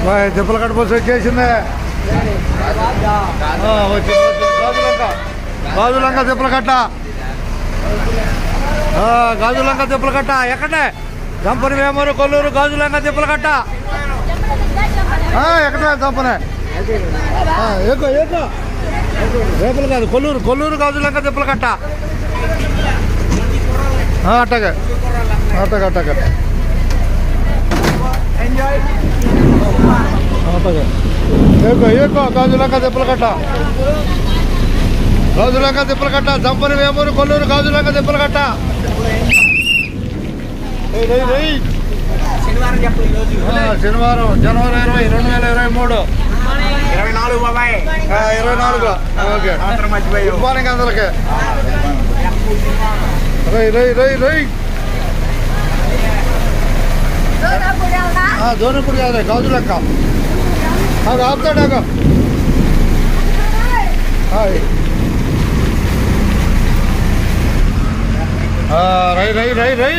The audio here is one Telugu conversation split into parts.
బాయ్ తిప్పల కట్ట బస్సు వచ్చేసిందే ఆ, వచ్చింది వచ్చింది. గాజులంక గాజులంక తిప్పల కట్ట ఆ, గాజులంక తిప్పల కట్ట ఎక్కడే దంపని వేమూరు కొల్లూరు గాజులంక తిప్పల కట్ట ఆ, ఎక్కడే దంపనే ఆ, ఏకో ఏకో రేపులు కాదు కొల్లూరు కొల్లూరు గాజులంక తిప్పల కట్ట ఆ, అట్టగే అట్టగే అట్టగే అట్టగే ఏకో ఏకో గాజులంక తిప్పల కట్ట గాజులంక తిప్పల కట్ట దంపని వేమూరు కొల్లూరు గాజులంక తిప్పల కట్ట ఏయ్, రేయ్, రేయ్. శనివారం చెప్పు ఈరోజు ఆ, శనివారం జనవరి ఇరవై రెండు వేల ఇరవై మూడు ఇరవై నాలుగు బాబాయ్ ఆ, ఇరవై నాలుగు ఓకే సంవత్సరం మర్చిపోయావు గుడ్ మార్నింగ్ అందరికి రై రై రై రై దోనిపూడి కాదు గాజు లెక్క అది ఆపుతాడు ఆగ రై రై రై రై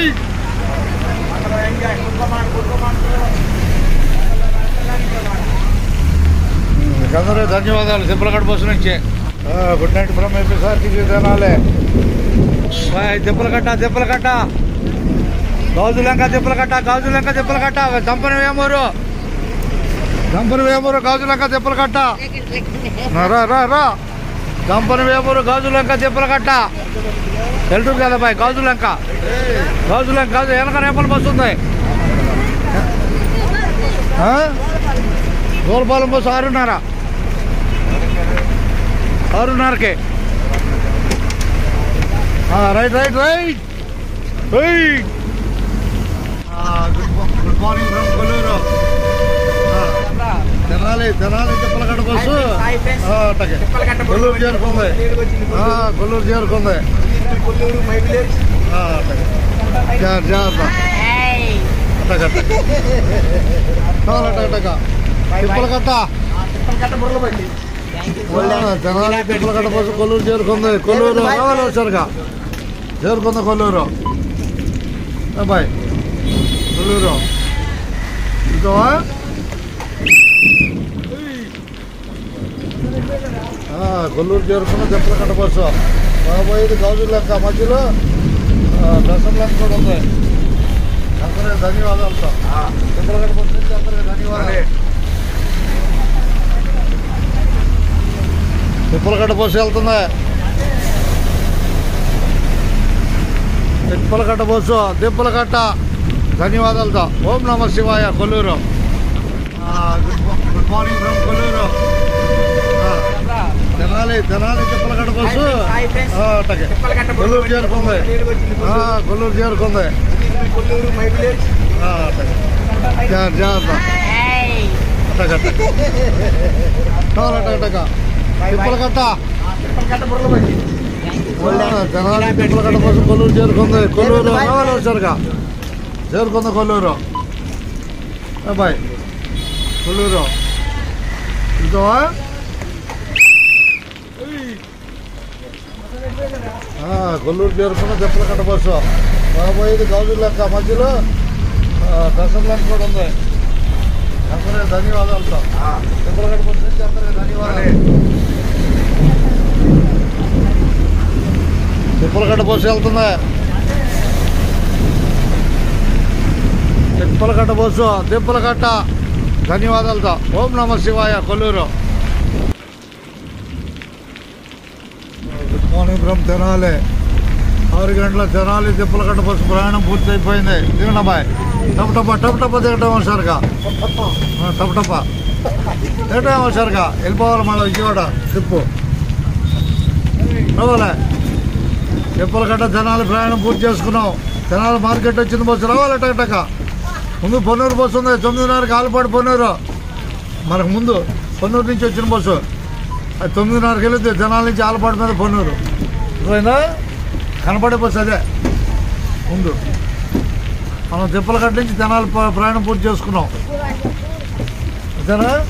అందరూ ధన్యవాదాలు తిప్పలగడ బస్సు నుంచి ఆ, గుడ్ నైట్ బ్రహ్మ సార్ తినాలే తిప్పలకట్ట తిప్పలకట్ట గాజులంక తిప్పలకట్ట గాజులంక తిప్పలకట్ట దంపన వేమూరు దంపన వేమూరు గాజులంక తిప్పలకట్ట నా రా రా రా దంపన వేమూరు గాజులంక తిప్పలకట్ట తెలుసు కదా బాయ్ గాజులంక గాజులంక గాజు వెనక రేపల బస్సు ఉంది ఆ? గోల్పాలెం బస్సు ఆరున్నర ఆరున్నరకి right right right right good morning from Kolluru Tenali Tenali Thippalagadda bus hi friends. ఆ, అట్టగే తిప్పలగడ్డ బస్సు కొల్లూరు చేరుకుంది ఆ, కొల్లూరు చేరుకుంది కొల్లూరు మై విలేజ్ ఆ, అట్టగే జాగ్రత్త జాగ్రత్త అట్టగట్ట అట్టగట్టగా తిప్పలగట్ట తిప్పలకట్ట బుర్రలు పట్టి తెనాలి తిప్పలగడ్డ బస్సు కొల్లూరు చేరుకుంది కొల్లూరు రావాలి వచ్చారుగా చేరుకుంది కొల్లూరు అబ్బాయి కొల్లూరు ఇంకోవా ఆ, కొల్లూరు చేరుకున్న తిప్పలగడ్డ బస్సు రాబోయేది గాజుల లెక్క మధ్యలో దశం లెక్క కూడా ఉంది అందరికీ ధన్యవాదాలు సార్ తిప్పలగడ్డ బస్సు నుంచి అందరికీ ధన్యవాదాలు తిప్పలగడ్డ బస్సు వెళ్తుంది తిప్పలగడ్డ బస్సు తిప్పలగడ్డ ధన్యవాదాలతో ఓం నమ శివాయ కొల్లూరు ఆ, గుడ్ మా- గుడ్ మార్నింగ్ ఫ్రమ్ కొల్లూరు ఆ, Tenali Tenali Thippalagadda bus hi friends. ఆ, అట్టగే తిప్పలకట్ట కొల్లూరు చేరుకుంది ఆ, కొల్లూరు చేరుకుంది కొల్లూరు మై విలేజ్ ఆ, అట్టగే జా- జాగ్రత్త అట్టగట్ట అట్టగట్టగా తిప్పలగట్ట తిప్పలకట్ట బుర్రలు పట్టి తెనాలి తిప్పలగడ్డ బస్సు కొల్లూరు చేరుకుంది కొల్లూరు రావాలి వచ్చారుగా చేరుకుంది కొల్లూరు అబ్బాయి కొల్లూరు ఇంకోవా ఆ, కొల్లూరు చేరుకున్న తిప్పలకట్ట బస్సు రాబోయేది గాజు లెక్క మధ్యలో దశం లెక్క కూడా ఉంది అందరికీ ధన్యవాదాలు సార్ తిప్పలకట్ట బస్సు నుంచి అందరికీ ధన్యవాదాలు తిప్పలకట్ట బస్సు వెళ్తుంది తిప్పలకట్ట బస్సు తిప్పలకట్ట ధన్యవాదాలతో ఓం నమ శివాయ Kolluru good morning from Tenali ఆరు గంటల తెనాలి తిప్పలకట్ట బస్సు ప్రయాణం పూర్తి అయిపోయింది దిగండి అబ్బాయి టప్ టప్ప టప్ టప్ప దిగటం సరిగా టప్ టప్ప దిగటం సరిగా వెళ్ళిపోవాలి మళ్ళీ విజయవాడ ట్రిప్పు రావాలే తిప్పలకట్ట తెనాలి ప్రయాణం పూర్తి చేసుకున్నాం తెనాలి మార్కెట్ వచ్చింది బస్సు రావాలి టక ముందు పొన్నూరు బస్సు ఉంది తొమ్మిదిన్నరకి ఆలపాడు పొన్నూరు మనకు ముందు పొన్నూరు నుంచి వచ్చిన బస్సు అది తొమ్మిదిన్నరకి వెళితే తెనాలి నుంచి ఆలపాడు మీద పొన్నూరు అర్థమైందా కనపడే బస్సు అదే ముందు మనం తిప్పలకట్ట నుంచి తెనాలి ప్ర- ప్రయాణం పూర్తి చేసుకున్నాం అంతేనా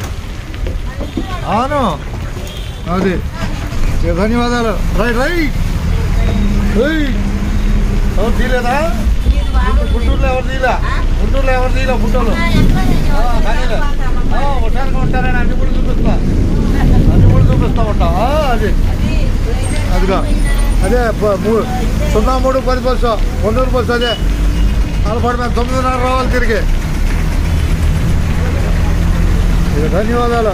అవును అది ఇక ధన్యవాదాలు రైట్ రైట్ రైట్ ఎవరు తీలేదా గుంటూరులో ఎవరు తీలా గుంటూరులో ఎవరు తీలా గుంటూరులో ఆ, కానీలే. అదే ప- మూ- సున్నా మూడు పది బస్సు కొన్నూరు బస్సు అదే ఆలపాడు మేము తొమ్మిదిన్నర రావాలి తిరిగి ఇక ధన్యవాదాలు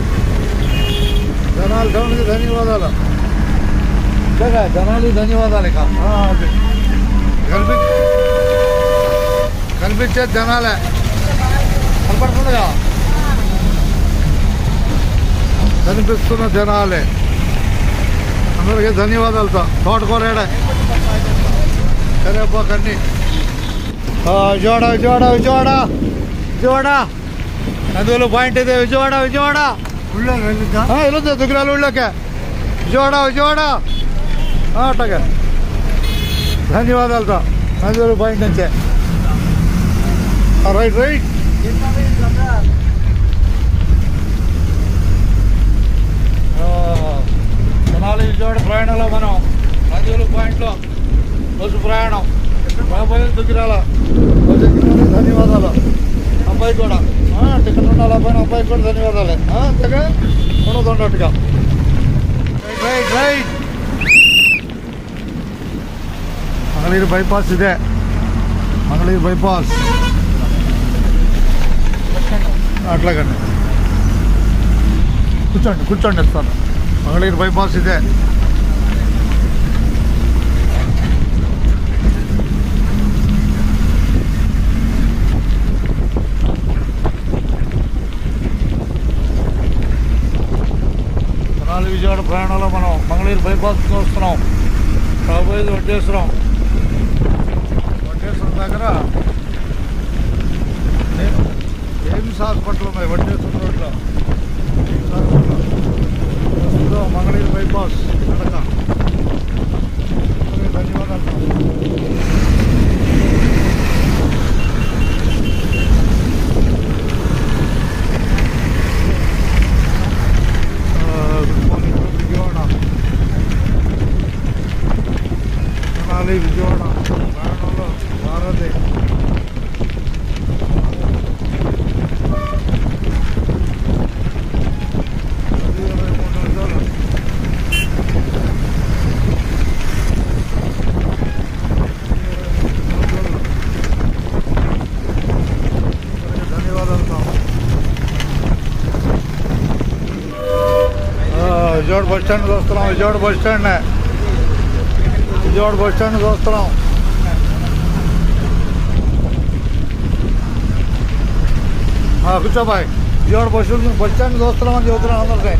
జనాలు టౌన్కి ధన్యవాదాలు ఇలాగా జనాలు ధన్యవాదాలు ఇక ఆ, అది. కనిపి కనిపించే జనాలే కనపడుతుందిగా కనిపిస్తున్న జనాలే అందరికీ ధన్యవాదాలతో తోటకూరేడే కరేపాకు అన్ని విజయవాడ విజయవాడ విజయవాడ విజయవాడ అందులో పాయింట్ ಇದೆ విజయవాడ విజయవాడ ఇల్లుంది దుగ్గరాలు ఊళ్ళోకే విజయవాడ విజయవాడ ఆ, అట్టగే ధన్యవాదాలతో అందులో పాయింట్ నుంచే ఆ, రైట్ రైట్ ఆ, తెనాలి విజయవాడ ప్రయాణంలో మనం నందివెలు పాయింట్లో బస్సు ప్రయాణం రాబోయే దుగ్గిరాల బస్సు ఎక్కినందుకు ధన్యవాదాలు అబ్బాయి కూడా ఆ, టికెట్ ఉండాలి అబ్బాయి అబ్బాయికి కూడా ధన్యవాదాలే ఆ, అంతేగా ఉండదున్నట్టుగా right right right Mangalagiri bypass ఇదే మంగళగిరి బైపాస్ అట్లాగండి కూర్చోండి కూర్చోండి ఇస్తాను మంగళగిరి బైపాస్ ఇదే తెనాలి విజయవాడ ప్రయాణంలో మనం మంగళగిరి బైపాస్ వస్తున్నాం రాబోయేది వడ్డేశ్వరం వడ్డేశ్వరం దగ్గర ఏ- ఎయిమ్స్ హాస్పిటల్ ఉన్నాయి వడ్డేశ్వరం రోడ్లో ఎయిమ్స్ హాస్పిటల్ ప్రస్తుతం మంగళగిరి బైపాస్ నడక అందరికీ ధన్యవాదాలు గుడ్ మార్నింగ్ విజయవాడ తెనాలి విజయవాడ ప్రయాణంలో భారతి పది ఇరవై మూడు నిమిషాలు అందరికీ ధన్యవాదాలు ఆ, విజయవాడ బస్ స్టాండ్ చూస్తున్నాం Vijayawada bus stand Vijayawada bus stand చూస్తున్నాం ఆ, కూర్చోబాయ్ Vijayawada bus stand bus stand చూస్తున్నాం అని చెబుతున్నాం అందరికీ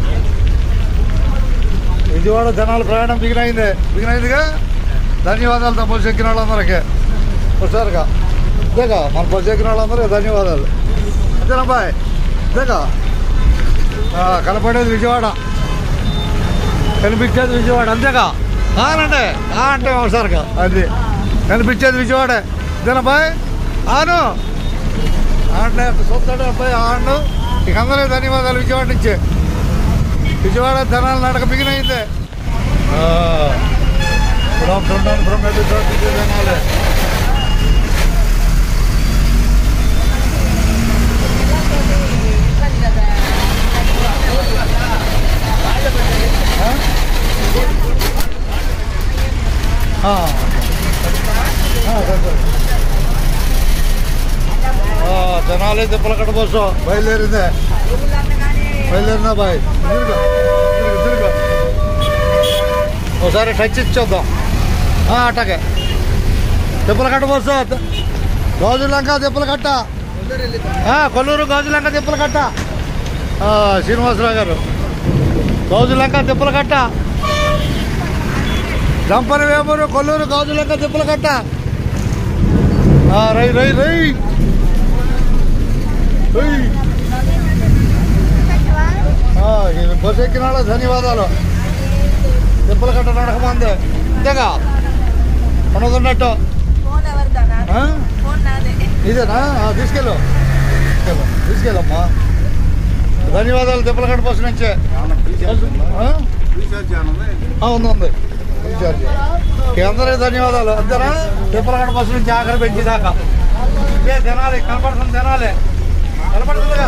విజయవాడ జనాల ప్రయాణం బిగినైంది బిగినైందిగా ధన్యవాదాలు తప్ప బస్సు ఎక్కిన వాళ్ళందరికీ ఒకసారిగా అంతేగా మన బస్సు ఎక్కిన వాళ్ళందరికీ ధన్యవాదాలు అంతేనా బాయ్ అంతేగా ఆ, కనపడేది విజయవాడ కనిపించేది విజయవాడ అంతేగా ఆనంటే ఆ అంటే ఒకసారిగా అది కనిపించేది విజయవాడ ఇదేనా బాయ్ ఆను అంటే చూస్తాడు అబ్బాయి ఆడు ఇక అందరూ ధన్యవాదాలు విజయవాడ నుంచి విజయవాడ ధనాలు నడక బిగినైంది గుడ్ ఆఫ్టర్నూన్ ఫ్రమ్ ఎపిసోడ్ ధనాలే ఆ. ఆ, సరే, సరే. ఆ, జనాలే తిప్పలకట్ట బస్సు బయలుదేరిందే బయలుదేరిందా బాయ్ తిరుగు తిరుగు తిరుగు ఒకసారి టచ్ ఇచ్చేద్దాం ఆ, అట్టగే తిప్పలకట్ట బస్సు గాజులంక తిప్పలకట్ట ఆ, కొల్లూరు గాజులంక తిప్పలకట్ట ఆ, శ్రీనివాసరావు గారు గాజులంక తిప్పలకట్ట జంపని వేమూరు కొల్లూరు గాజులంక తిప్పలకట్ట ఆ, రై రై రై రై. ఆ, ఈ బస్సు ఎక్కిన వాళ్ళకి ధన్యవాదాలు తిప్పలకట్ట నడకమంది అంతేగా ఉన్నదున్నట్టు ఫోన్ ఎవరిదానా ఆ? ఫోన్ నాదే ఇదేనా ఆ, తీసుకెళ్ళు తీసుకెళ్ళు తీసుకెళ్ళమ్మా ధన్యవాదాలు తిప్పలకట్ట బస్సు నుంచే ఆ? ఆ, ఉంది ఉంది రీఛార్జ్. ఈ అందరికీ ధన్యవాదాలు అంతేనా తిప్పలగడ బస్సు నుంచి ఆఖరి పెంచి దాకా ఇదే తినాలి కనపడుతుంది తినాలి కనపడుతుందిగా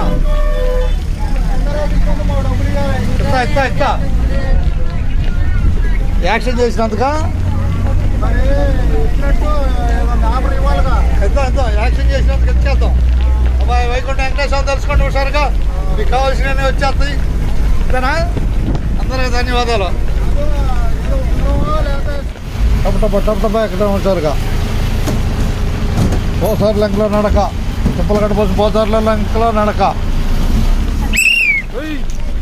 ఇస్తా ఇస్తా ఇస్తా యాక్షన్ చేసినందుక మరి ఇచ్చినట్టు ఏమన్నా ఆఫర్ ఇవ్వాలిగా ఎంత ఎంత యాక్షన్ చేసినందుకు ఇచ్చేద్దాం అబ్బాయి వైకుంఠ వెంకటేశ్వరం తెలుసుకోండి ఒకసారిగా మీకు కావాల్సినవి వచ్చేస్తాయి అంతేనా అందరికీ ధన్యవాదాలు టప్ టప్ టప్ టప్ ఎక్కడ వచ్చారుగా పోసారు లంకలో నడక తుప్పలు కట్టపోసి పోసార్ల లంకలో నడక ఉయ్.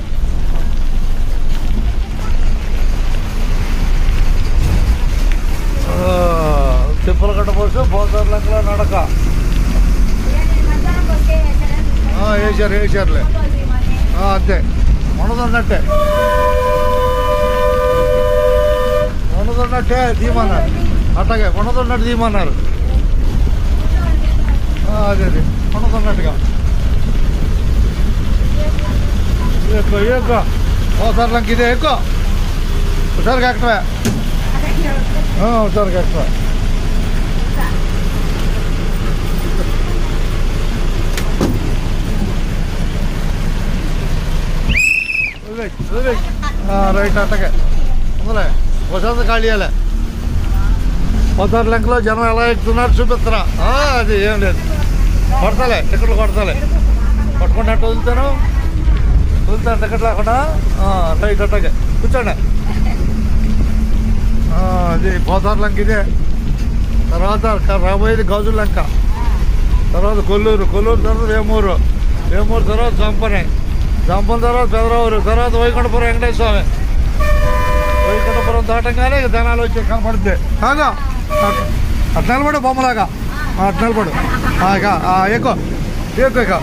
ఆ, తిప్పలు కట్టపోసి పోసారు లంకలో నడక ఆ, వేసారు వేసారులే ఆ, అంతే ఉండదున్నట్టే ఉండదున్నట్టే తీయమన్నారు అట్టగే ఉండదున్నట్టు తీయమన్నారు ఆ, అదే అదే ఉండదున్నట్టుగా ఎక్కువ ఎక్కువ ఒకసారి లంక ఇదే ఎక్కువ ఒకసారికి ఎక్కడవే ఒకసారికి ఎక్కువ వదిలేయ్, వదిలేయ్. ఆ, రైట్ అట్టగే ఉందలే ఒకసారి ఖాళీ చేయాలి ఒకసారి లెంకలో జనం ఎలా ఎక్కుతున్నారు చూపిస్తారా ఆ, అది ఏం లేదు కొడతాలే టికెట్లు కొడతాలే కొట్టుకున్నట్టు వదులుతాను వదులుతాను టికెట్ లేకుండా ఆ, రైట్ అట్టగే కూర్చోండి ఆ, అది పోతారు లంక ఇదే తర్వాత క- రాబోయేది గాజుల లంక తర్వాత కొల్లూరు కొల్లూరు తర్వాత వేమూరు వేమూరు తర్వాత జంపనే జంపన తర్వాత పెదరావూరు తర్వాత వైకుంఠపురం వెంకటేశ్వర స్వామి వైకుంఠపురం దాటంగానే ఇక జనాలు వచ్చి కనపడుద్ది కాగా అట్- అట్ నిలబడు బొమ్మలాగా ఆ, అట్ నిలబడు ఆ, ఇక ఆ, ఎక్కువ ఎక్కువ ఇక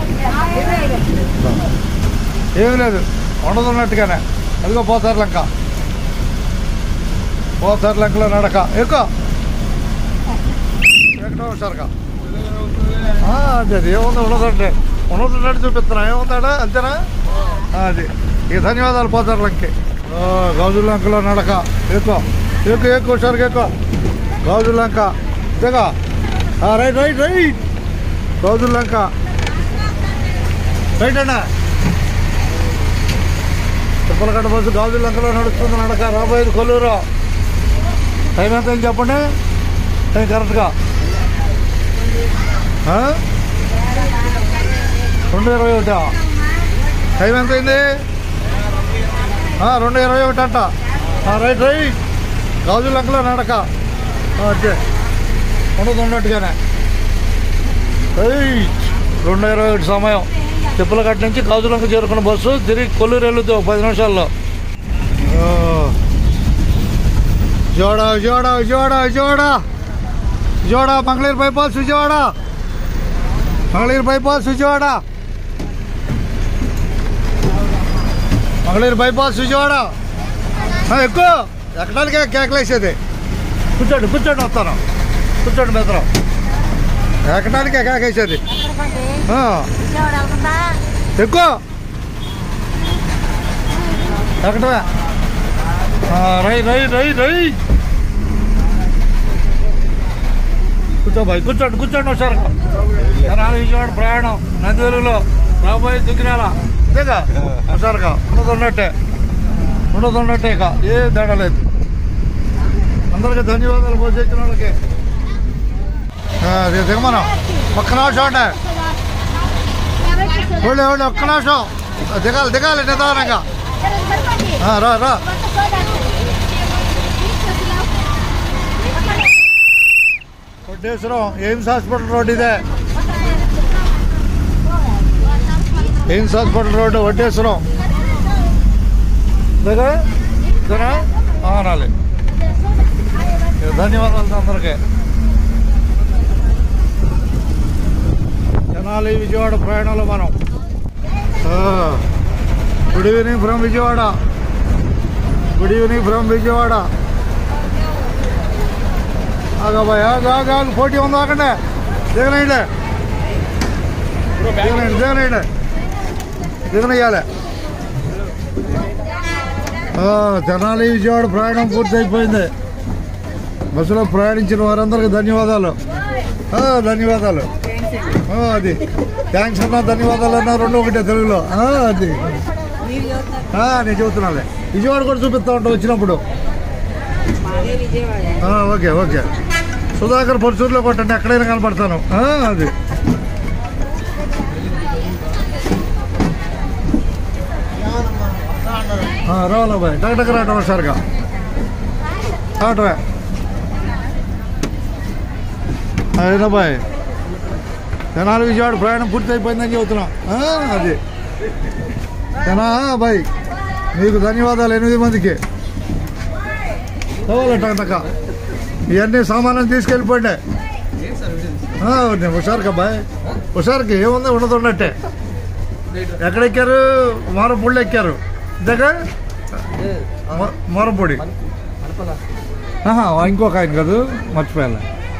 ఏం లేదు ఉండదున్నట్టుగానే అదిగో పోతారు లంక పోతారు లంకలో నడక ఎక్కువ ఎక్కడో వచ్చారుగా ఆ, అదే అది ఏముంది ఉండదంటే ఉండదున్నట్టు చూపిస్తున్నా ఏముందాడా అంతేనా ఆ, అది ఇక ధన్యవాదాలు పోతారు లంకి ఆ, గాజుల లంకలో నడక ఎక్కువ ఎక్కువ ఎక్కువ సరిగ్గా ఎక్కువ గాజుల లంక అంతేగా ఆ, right right right Gajula Lanka right అన్నా తిప్పలగడ్డ బస్సు గాజుల లంకలో నడుస్తుంది నడక రాబోయేది కొల్లూరు టైం ఎంత అయింది చెప్పండి టైం కరెక్ట్గా ఆ? రెండు ఇరవై ఒకటా టైం ఎంత అయింది ఆ, రెండు ఇరవై ఒకటి అంట ఆ, రైట్ రైట్ గాజు లంకలో నడక ఆ, అంతే ఉండదు ఉన్నట్టుగానే రైట్ రెండు ఇరవై ఒకటి సమయం తిప్పలగట్ట నుంచి గాజులంక చేరుకున్న బస్సు తిరిగి కొల్లూరు వెళ్తుంది ఒక పది నిమిషాల్లో ఆ. జోడా జోడా జోడా జోడా Vijayawada Mangalagiri bypass Vijayawada Mangalagiri bypass Vijayawada Mangalagiri bypass Vijayawada ఆ, ఎక్కువ ఎక్కడానికే కేకలేసేది కూర్చోండి కూర్చోండి వస్తాను కూర్చోండి మిత్రం ఎక్కడానికే కేకేసేది ఆ, ఎక్కువ ఎక్కడవే ఆ, రై రై రై రై కూర్చో బాయ్ కూర్చోండి కూర్చోండి ఒకసారి జనాలు విజయవాడ ప్రయాణం నందివెలుగులో రాబోయే దిగిరాల అంతేగా ఒకసారిగా ఉండదు ఉన్నట్టే ఉండదు ఉన్నట్టే ఇక ఏ తేడా లేదు అందరికీ ధన్యవాదాలు పోసేసిన వాళ్ళకి ఆ, అది దిగమనం ఒక్క నిమిషం అంటే ఒళ్ళు ఒళ్ళు ఒక్క నిమిషం దిగాలి దిగాలి నిదానంగా ఆ, రా రా కొట్టేశ్వరం ఎయిమ్స్ హాస్పిటల్ రోడ్ ఇదే ఎయిమ్స్ హాస్పిటల్ రోడ్డు వడ్డేశ్వరం ఇదేగా ఇదేనా అనాలి ధన్యవాదాలు అందరికీ జనాలి విజయవాడ ప్రయాణంలో మనం good evening from Vijayawada good evening from Vijayawada ఆగాబాయ్ ఆగా ఆగా పోటీ ఉంది ఆకండి దిగనండి దిగనండి దిగనండి దిగనయ్యాలి తెనాలి విజయవాడ ప్రయాణం పూర్తయిపోయింది బస్సులో ప్రయాణించిన వారందరికీ ధన్యవాదాలు ఆ, ధన్యవాదాలు ఆ, అది థ్యాంక్స్ అన్నా ధన్యవాదాలు అన్నా రెండు ఒకటే తెలుగులో ఆ, అది ఆ, నేను చెబుతున్నాలే విజయవాడ కూడా చూపిస్తా ఉంటాం వచ్చినప్పుడు ఆ, ఓకే ఓకే సుధాకర్ పరుచూరులో కొట్టండి ఎక్కడైనా కనపడతాను ఆ, అది ఆ, రావాలా బాయ్ టక్ టక్ రావటం సరిగా రావటమే అయినా బాయ్ తెనాలి విజయవాడ ప్రయాణం పూర్తి అయిపోయిందని చెబుతున్నా ఆ, అది తెనా బాయ్ మీకు ధన్యవాదాలు ఎనిమిది మందికి రావాలి టక్ టక ఇవన్నీ సామాన్లు తీసుకెళ్ళిపోండి ఆ, నేను హుషారుకి అబ్బాయి హుషారుకి ఏముంది ఉండదు ఉన్నట్టే ఎక్కడెక్కారు మోరపూడిలో ఎక్కారు ఇంతగా మోరపూడి ఆహా, ఇంకొక ఆయన కాదు మర్చిపోయాను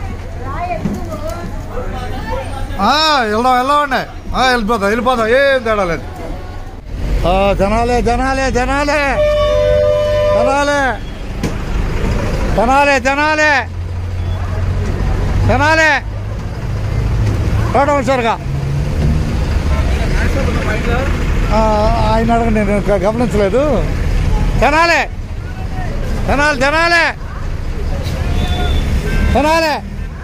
ఆ, వెళ్దాం వెళ్దామండి ఆ, వెళ్ళిపోదాం వెళ్ళిపోదాం ఏం తేడా లేదు ఆ, జనాలే జనాలే జనాలే జనాలే జనాలే జనాలే జనాలే రావడం వచ్చారుగా ఆ, ఆయన అడగండి నేను గ- గమనించలేదు జనాలే జనాలు జనాలే జనాలే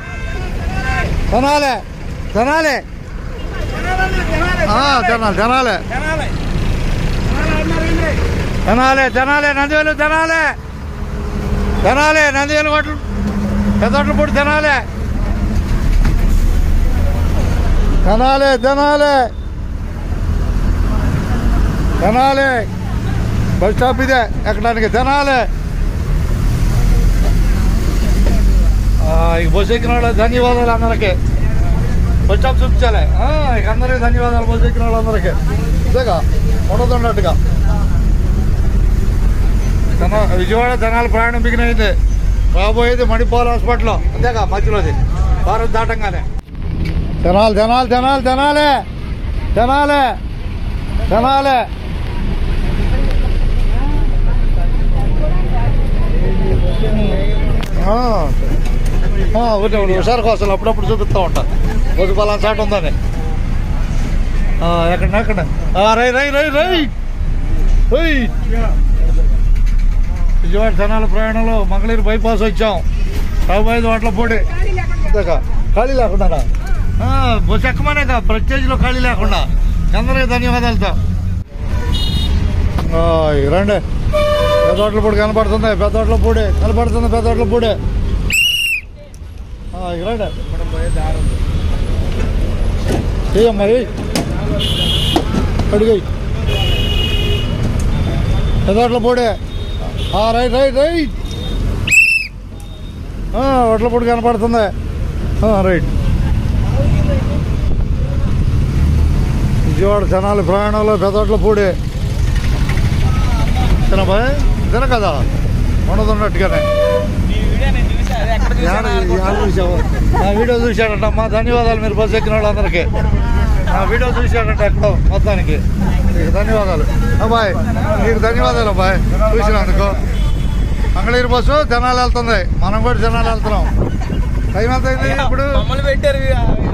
జనాలే జనాలే ఆ, జనాలు జనాలే జనాలే జనాలే నందివేలు జనాలే జనాలే నందివేలు కొట్లు పెద్దట్లు పూడి జనాలే జనాలే జనాలే జనాలే బస్ స్టాప్ ఇదే ఎక్కడానికి జనాలే ఆ, ఇక బస్సు ఎక్కిన వాళ్ళు ధన్యవాదాలు అందరికీ బస్ స్టాప్ చూపించాలి ఆ, ఇక అందరికీ ధన్యవాదాలు బస్సు ఎక్కిన వాళ్ళందరికీ ఇదేగా ఉండదున్నట్టుగా జన విజయవాడ జనాల ప్రయాణం బిగిన అయింది రాబోయేది మణిపాల్ హాస్పిటల్ అంతేగా మధ్యలోది భారత్ దాటంగానే జనాలు జనాలు జనాలు జనాలే జనాలే జనాలే ఆ. ఆ, ఒకటి ఒకటి హుషారు కోసం అప్పుడప్పుడు చూపిస్తూ ఉంటా రోజు పలానా చాట ఉందని ఆ, ఎక్కడ ఎక్కడ ఆ, రై రై రై రై రై విజయవాడ జనాల ప్రయాణంలో మంగళగిరి బైపాస్ వచ్చాం రాబోయేది వాటిలో పొడి అంతేకా ఖాళీ లేకుండా బస్సు ఎక్కమనేగా ప్రత్యేజలో ఖాళీ లేకుండా అందరికీ ధన్యవాదాలతో ఆ, ఇక రండి పెద్దోట్ల పొడి కనపడుతుంది పెద్దోట్ల పొడి కనపడుతుంది పెద్దోట్ల పొడి ఆ, ఇక రండి చెయ్యం మరి అడిగాయి పెద్దోట్ల పొడి ఆ, రైట్ రైట్ రైట్ ఆ, వడ్ల పొడి కనపడుతుంది ఆ, రైట్ విజయవాడ జనాలు ప్రయాణంలో పెదోట్ల పూడి తినబాయ్ తిన కదా ఉండదున్నట్టుగానే యాడ- యాడ చూసావు? నా వీడియో చూశాడంట మా ధన్యవాదాలు మీరు బస్సు ఎక్కిన వాళ్ళందరికీ నా వీడియో చూశాడంట ఎక్కడో మొత్తానికి నీకు ధన్యవాదాలు అబ్బాయ్ నీకు ధన్యవాదాలు అబ్బాయ్ చూసినందుకు మంగళగిరి బస్సు జనాలు వెళ్తుంది మనం కూడా జనాలు వెళ్తున్నాం టైం ఎంత అయింది ఇప్పుడు మమ్మల్ని పెట్టారు